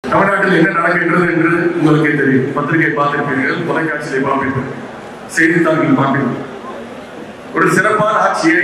தமிழ்நாட்டில் என்ன நடக்கின்றது என்று உங்களுக்கே தெரியும் பத்திரிகை பார்த்திருப்பீர்கள் தொலைக்காட்சியை பார்ப்பீர்கள் செய்தித்தாள்கள் பார்ப்பீர்கள் ஒரு சிறப்பான ஆட்சியை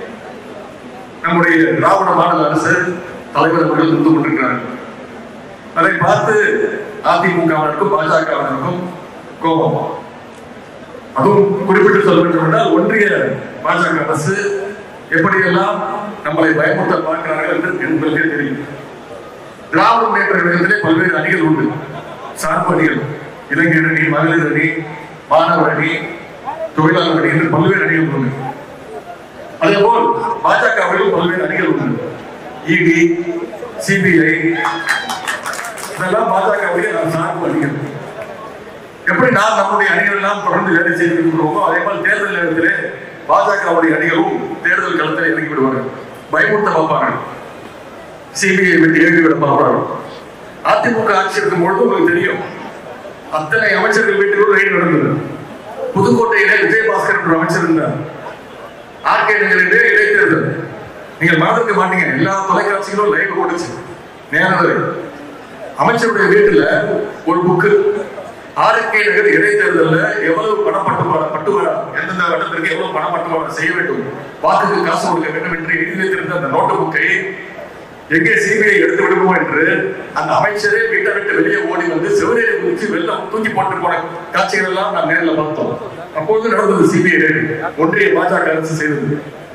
நம்முடைய திராவிட மாடல் அரசு தலைவர் அவர்கள் இருந்து கொண்டிருக்கிறார்கள் அதை பார்த்து அதிமுகவினருக்கும் பாஜகவினருக்கும் கோபம் அதுவும் குறிப்பிட்டு சொல்ல வேண்டும் என்றால் ஒன்றிய பாஜக அரசு எப்படியெல்லாம் நம்மளை பயமுறுத்த பார்க்கிறார்கள் என்று உங்களுக்கே தெரியும் திராவிட முன்னேற்ற கழகத்திலே பல்வேறு அணிகள் உண்டு சார்பு அணிகள் இளைஞர் அணி மகளிர் அணி மாணவர் அணி தொழிலாளர் அணி என்று பல்வேறு அணிகள் உண்டு அதேபோல் பாஜகவிலும் பல்வேறு அணிகள் உண்டு இடி சிபிஐ இதெல்லாம் பாஜகவுடைய நாம் சார்பு அணிகள் எப்படி நாம் நம்முடைய அணிகள் எல்லாம் தொடர்ந்து வேலை செய்து கொண்டிருக்கிறோமோ அதே போல் தேர்தல் நேரத்திலே பாஜகவுடைய அணிகளும் தேர்தல் களத்தில் இறங்கி விடுவார்கள் பயமுறுத்த பார்ப்பார்கள் சிபிஐ விட்டு ஏவி விட பார்ப்பார்கள் அதிமுக ஆட்சி இருக்கும் பொழுது உங்களுக்கு தெரியும் அத்தனை அமைச்சர்கள் வீட்டுக்குள் ரெய்டு நடந்தது புதுக்கோட்டையிலே விஜயபாஸ்கர் என்ற அமைச்சர் இருந்தார் ஆர்கே நகரிலே இடைத்தேர்தல் நீங்கள் மறந்துக்க மாட்டீங்க எல்லா தொலைக்காட்சிகளும் லைவ் ஓடுச்சு நேரலை அமைச்சருடைய வீட்டுல ஒரு புக்கு ஆர்கே நகர் இடைத்தேர்தல்ல எவ்வளவு பணப்பட்டுவாடா பட்டுவாடா எந்தெந்த இடத்திற்கு எவ்வளவு பணப்பட்டுவாடா செய்ய வேண்டும் வாக்குக்கு காசு கொடுக்க வேண்டும் என்று எழுதி வைத்திருந்த அந்த நோட்டு புக்கை எங்கே சிபிஐ எடுத்து விடுமோ என்று அந்த அமைச்சரே வீட்டை விட்டு வெளியே ஓடி வந்து செவரேறி குதிச்சு வெள்ளம் தூக்கி போட்டு போன காட்சிகள் எல்லாம் நாம் நேரில் பார்த்தோம் அப்பொழுது நடந்தது சிபிஐ ரேடு ஒன்றிய பாஜக அரசு செய்தது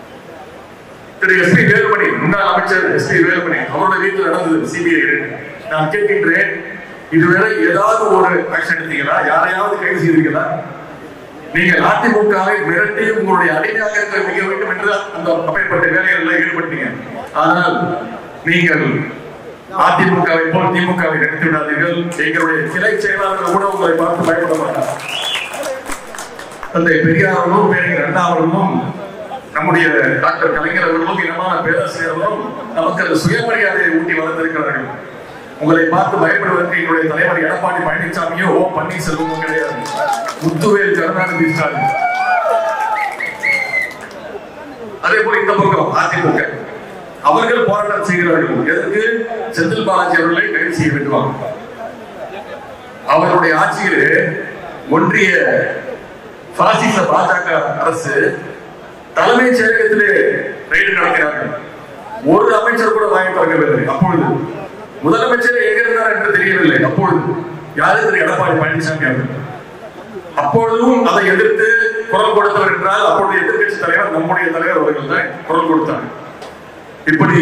திரு எஸ் பி வேலுமணி முன்னாள் அமைச்சர் எஸ் பி வேலுமணி அவருடைய வீட்டில் நடந்தது சிபிஐ ரேடு நான் கேட்கின்றேன் இதுவரை ஏதாவது ஒரு ஆக்ஷன் எடுத்தீங்களா யாரையாவது கைது செய்தீர்களா நீங்கள் அதிமுகவை மிரட்டி உங்களுடைய அடிமையாக இருக்க வைக்க வேண்டும் என்று அந்த அப்பேற்பட்ட வேலைகளில் ஈடுபட்டீங்க ஆனால் நீங்கள் அதிமுகவை போல் திமுகவை நினைத்து விடாதீர்கள் எங்களுடைய கிளை செயலாளர்கள் கூட உங்களை பார்த்து பயப்பட மாட்டார் தந்தை பெரியார் அவர்களும் பேரறிஞர் அண்ணா அவர்களும் நம்முடைய டாக்டர் கலைஞர் அவர்களும் இனமான பேராசிரியர்களும் நமக்கு அந்த சுயமரியாதையை ஊட்டி வளர்ந்திருக்கிறார்கள் உங்களை பார்த்து பயப்படுவதற்கு எங்களுடைய தலைவர் எடப்பாடி பழனிசாமியோ ஓ பன்னீர்செல்வமோ கிடையாது முத்துவேல் கருணாநிதி ஸ்டாலின் அதே போல இந்த பக்கம் அதிமுக அவர்கள் போராட்டம் செய்கிறார்கள் எதற்கு செந்தில் பாலாஜி அவர்களை கைது செய்ய வேண்டுமா அவருடைய ஆட்சியிலே ஒன்றிய பாசிச பாஜக அரசு தலைமைச் செயலகத்திலே ரெய்டு நடத்தினார்கள் ஒரு அமைச்சர் கூட வாங்கி திறக்கவில்லை அப்பொழுது முதலமைச்சர் எங்க இருந்தார் என்று தெரியவில்லை அப்பொழுது யாரு திரு எடப்பாடி பழனிசாமி அவர்கள் அப்பொழுதும் அதை எதிர்த்து குரல் கொடுத்தவர் என்றால் அப்பொழுது எதிர்க்கட்சி தலைவர் நம்முடைய தலைவர் அவர்கள் தான் குரல் கொடுத்தார் இப்படி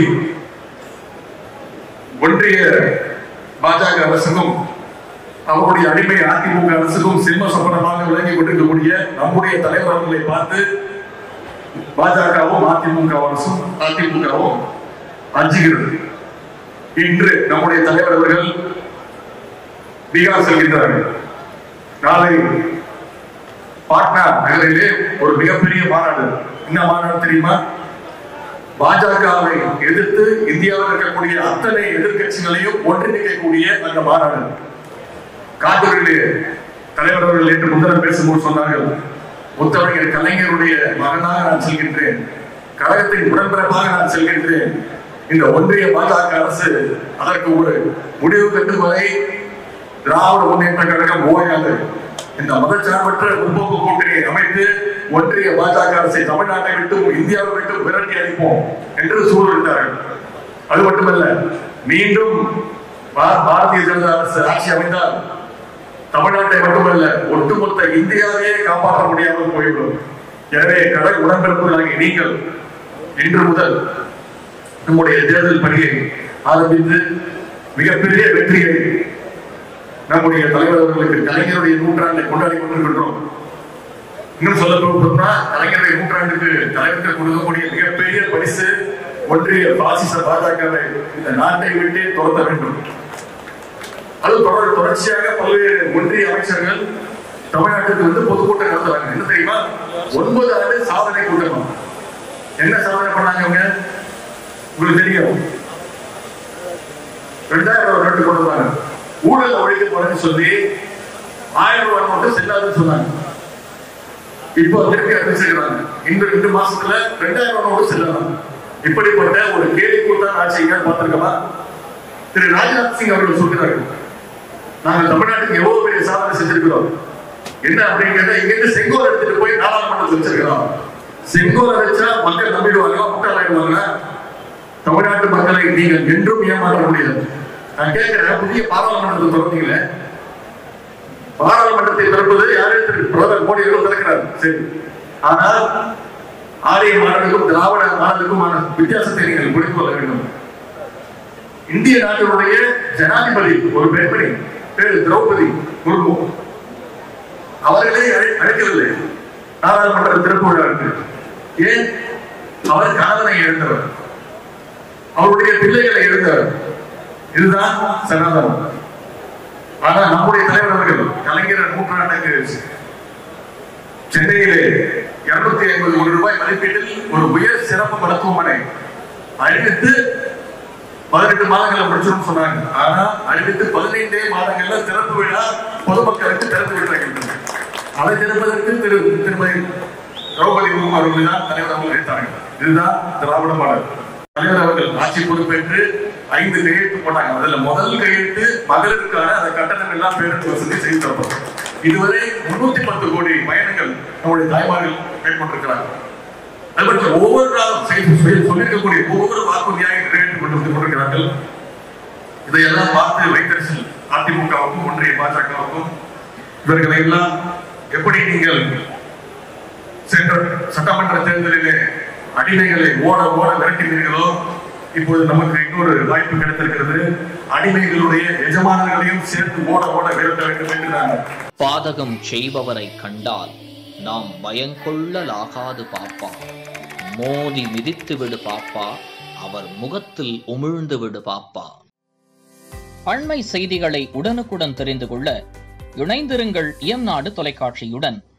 ஒன்றிய பாஜக அரசுக்கும் அவருடைய அடிமை அதிமுக அரசுக்கும் சிம்ம சொப்பனமாக விளங்கி கொண்டிருக்கக்கூடிய நம்முடைய தலைவர் அவர்களை பார்த்து பாஜகவும் அதிமுக அரசும் அதிமுகவும் அஞ்சுகிறது இன்று நம்முடைய தலைவர் அவர்கள் பீகார் செல்கின்றார்கள் நாளை பாட்னா நகரிலே ஒரு மிகப்பெரிய மாநாடு என்ன மாநாடு தெரியுமா பாஜகவை எதிர்த்து இந்தியாவில் இருக்கக்கூடிய அத்தனை எதிர்க்கட்சிகளையும் ஒன்றிணைக்கக்கூடிய அந்த மாநாடு காட்டூரிலே தலைவர் அவர்கள் நேற்று முன்தினம் பேசும்போது சொன்னார்கள் முத்தமிழர் கலைஞருடைய மகனாக நான் செல்கின்றேன் கழகத்தின் உடன்பிறப்பாக நான் செல்கின்றேன் இந்த ஒன்றிய பாஜக அரசு அதற்கு ஒரு முடிவு கட்டும் வரை திராவிட முன்னேற்ற கழகம் ஓயாது இந்த மதச்சார்பற்ற முற்போக்கு கூட்டணியை அமைத்து ஒன்றிய பாஜக அரசை தமிழ்நாட்டை விட்டும் இந்தியாவை விட்டும் விரட்டி அடிப்போம் என்று சூழலிட்டார்கள் அது மட்டுமல்ல மீண்டும் பா- பாரதிய ஜனதா அரசு ஆட்சி அமைந்தால் தமிழ்நாட்டை மட்டுமல்ல ஒட்டுமொத்த இந்தியாவையே காப்பாற்ற முடியாமல் போய்விடும் எனவே கடல் உடன்பிறப்புகளாகிய நீங்கள் இன்று முதல் நம்முடைய தேர்தல் பணியை ஆரம்பித்து மிகப்பெரிய வெற்றியை நம்முடைய தலைவர் அவர்களுக்கு கலைஞருடைய நூற்றாண்டை கொண்டாடி கொண்டிருக்கின்றோம் இன்னும் சொல்ல போனா கலைஞருடைய நூற்றாண்டுக்கு தலைவருக்கு கொடுக்கக்கூடிய மிகப்பெரிய பரிசு ஒன்றிய பாசிச பாஜகவை இந்த நாட்டை விட்டே துரத்த வேண்டும் அது தொடர் தொடர்ச்சியாக பல்வேறு ஒன்றிய அமைச்சர்கள் தமிழ்நாட்டுக்கு வந்து பொதுக்கூட்டம் நடத்துறாங்க என்ன தெரியுமா ஒன்பது ஆண்டு சாதனை கூட்டம் என்ன சாதனை பண்ணாங்க அவங்க உங்களுக்கு தெரியும் ரெண்டாயிரம் ரூபாய் நோட்டு கொண்டு வந்தாங்க ஊழல் ஒழிக்க போறேன்னு சொல்லி ஆயிரம் ரூபாய் மட்டும் செல்லாதுன்னு சொன்னாங்க இப்போ திருப்பி அறிவிச்சிருக்கிறாங்க இந்த ரெண்டு மாசத்துல ரெண்டாயிரம் ரூபாய் நோட்டு செல்லலாம் இப்படிப்பட்ட ஒரு கேலி கூட்டம் ஆட்சி எங்கேயாவது பார்த்திருக்கமா திரு ராஜ்நாத் சிங் அவர்கள் சொல்கிறார்கள் நாங்கள் தமிழ்நாட்டுக்கு எவ்வளவு பெரிய சாதனை செஞ்சிருக்கிறோம் என்ன அப்படின்னு கேட்டா இங்க இருந்து செங்கோல் எடுத்துட்டு போய் நாடாளுமன்றத்தில் வச்சிருக்கிறோம் செங்கோலை வச்சா மக்கள் நம்பிடுவாங்க முட்டாள் ஆயிடுவாங்க தமிழ்நாட்டு மக்களை நீங்கள் என்றும் ஏமாற்ற முடியாது நான் கேட்கிறேன் புதிய பாராளுமன்றத்தை திறந்தீங்களே பாராளுமன்றத்தை திறப்பது யாரே திரு பிரதமர் மோடி அவர்கள் திறக்கிறார் சரி ஆனால் ஆரிய மாடலுக்கும் திராவிட மாடலுக்குமான வித்தியாசத்தை நீங்கள் புரிந்து கொள்ள வேண்டும் இந்திய நாட்டினுடைய ஜனாதிபதி ஒரு பெண்மணி பேரு திரௌபதி முர்மு அவர்களே அழை- அழைக்கவில்லை நாடாளுமன்ற திறப்பு விழாவுக்கு ஏன் அவர் கணவனை இழந்தவர் அவருடைய பிள்ளைகளை இழந்தவர் இதுதான் சனாதனம் ஆனா நம்முடைய தலைவர் அவர்கள் கலைஞர் நூற்றாண்டுக்கு சென்னையிலே இருநூத்தி ஐம்பது கோடி ரூபாய் மதிப்பீட்டில் ஒரு உயர் சிறப்பு மருத்துவமனை அறிவித்து பதினெட்டு மாதங்களை முடிச்சிடும் சொன்னாங்க ஆனா அறிவித்து பதினைந்தே மாதங்கள்ல திறப்பு விழா பொதுமக்களுக்கு திறந்து விட்டார்கள் அதை திறப்பதற்கு திரு திருமதி திரௌபதி முர்மு அவர்கள் தான் தலைவர் அவர்கள் எடுத்தார்கள் இதுதான் திராவிட மாடல் தலைவர் அவர்கள் ஆட்சி பொறுப்பேற்று ஐந்து கையெழுத்து போட்டாங்க அதுல முதல் கையெழுத்து மகளிருக்கான அந்த கட்டணம் எல்லாம் பேருந்து வசதி செய்து தரப்படும் இதுவரை முன்னூத்தி பத்து கோடி பயணங்கள் நம்முடைய தாய்மார்கள் மேற்கொண்டிருக்கிறார்கள் அதுபற்றி ஒவ்வொரு நாளும் செய்து செய்து சொல்லியிருக்கக்கூடிய ஒவ்வொரு வாக்குறுதியாக நிறைவேற்றிக் கொண்டு வந்து கொண்டிருக்கிறார்கள் இதையெல்லாம் பார்த்து வைத்தரசில் அதிமுகவுக்கும் ஒன்றிய பாஜகவுக்கும் இவர்களை எல்லாம் எப்படி நீங்கள் சென்ற சட்டமன்ற தேர்தலிலே அடிமைகளை ஓட ஓட விரட்டினீர்களோ இப்போது நமக்கு இன்னொரு வாய்ப்பு கிடைத்திருக்கிறது அடிமைகளுடைய எஜமானர்களையும் சேர்த்து ஓட ஓட விரட்ட வேண்டும் என்று நான் பாதகம் செய்பவரை கண்டால் நாம் பயங்கொள்ளலாகாது பாப்பா மோதி மிதித்து விடு பாப்பா அவர் முகத்தில் உமிழ்ந்து விடு பாப்பா அண்மை செய்திகளை உடனுக்குடன் தெரிந்து கொள்ள இணைந்திருங்கள் இயம்நாடு தொலைக்காட்சியுடன்